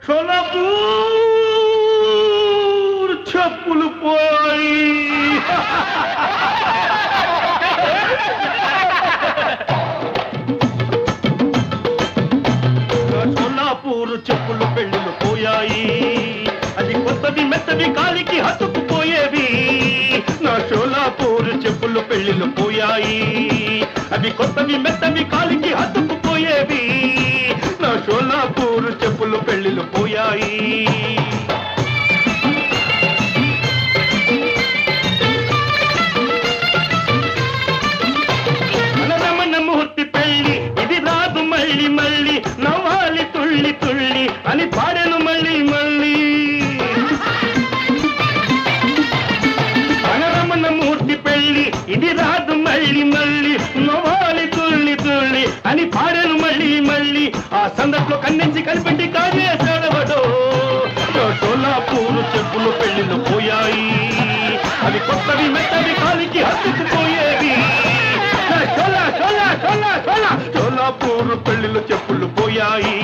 షోలాపూర్ చెప్పులు పోయి షోలాపూర్ చెప్పులు పెళ్ళిళ్ళు పోయాయి అది కొత్తవి మెత్తవి కాలికి హత్తుకుపోయేవి నా షోలాపూర్ చెప్పులు పెళ్ళిళ్ళు పోయాయి అవి కొత్తవి మెత్తవి కాలికి హత్తుకుపోయేవి నా షోలాపూర్ చెప్పులు పెళ్ళిళ్ళు పోయాయి అనరమణ ముహూర్తి పెళ్ళి ఇది రాదు మళ్ళీ మళ్ళీ నవ్వాలి తుళ్ళి తుళ్ళి అని పాడెను మళ్ళీ మళ్ళీ అనరమణ మూర్తి పెళ్ళి ఇది రాదు మళ్ళీ మళ్ళీ నవ్వాలి తుళ్ళి తుళ్ళి అని పాడెను మళ్ళీ మళ్ళీ ఆ సందట్లో కన్నెంచి కనిపెట్టి కాజే చడవడు సోలాపూరు చెప్పులు పెళ్ళిళ్ళు పోయాయి అవి కొత్తవి మెత్తవి కాలికి హత్తుకుపోయేవి చోలా చోలా చోలా చోలా చోలాపూరు పెళ్ళిళ్ళు చెప్పులు పోయాయి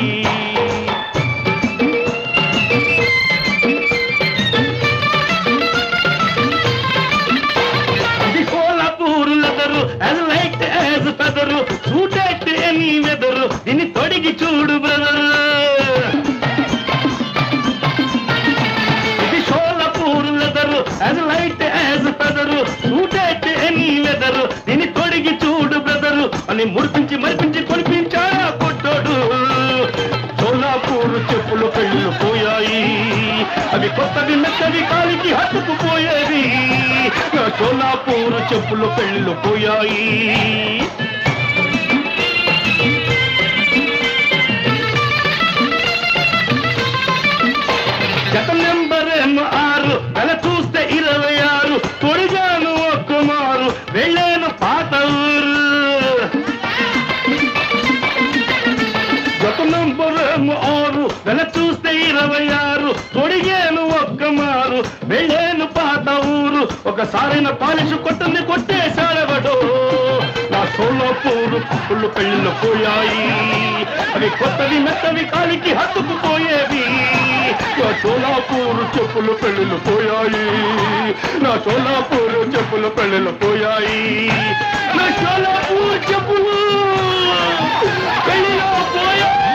ఇది Kolhapur leather as light as feather suited any weather దీన్ని తొడిగి చూడు బ్రదరు ఇది Sholapur leather as light as feather suited any weather దీన్ని తొడిగి చూడు బ్రదరు అని ముడిపించి మరిపించి కొనిపించాడా కొట్టోడు షోలాపూర్ చెప్పులు పెళ్ళు పోయాయి అవి కొత్తవి మెత్తవి కాలికి హత్తుకుపోయేవి నా షోలాపూర్ చెప్పులు పెళ్ళు పోయాయి జత నెంబర్ ఏమో ఆరు వెల చూస్తే ఇరవై ఆరు తొడిగాను ఒక్క మారు వెళ్ళాను పాత ఊరు జత నెంబర్ ఏమో ఆరు వెల చూస్తే ఇరవై ఆరు తొడిగాను ఒక్క మారు వెళ్ళాను పాత ఊరు ఒకసారైన పాలిష్ కొట్టని కొట్టేశాడవడు నా సోలాపూరు పుల్లు పెళ్ళిళ్ళు పోయాయి అవి కొత్తవి మెత్తవి కాలికి హత్తుకుపోయేవి నా సోలాపూరు చెప్పులు పెళ్ళిళ్ళు పోయాయి నా సోలాపూరు చెప్పులు పెళ్ళిళ్ళు పోయాయి నా సోలాపూర్ చెప్పులు పెళ్ళిలో పోయాయి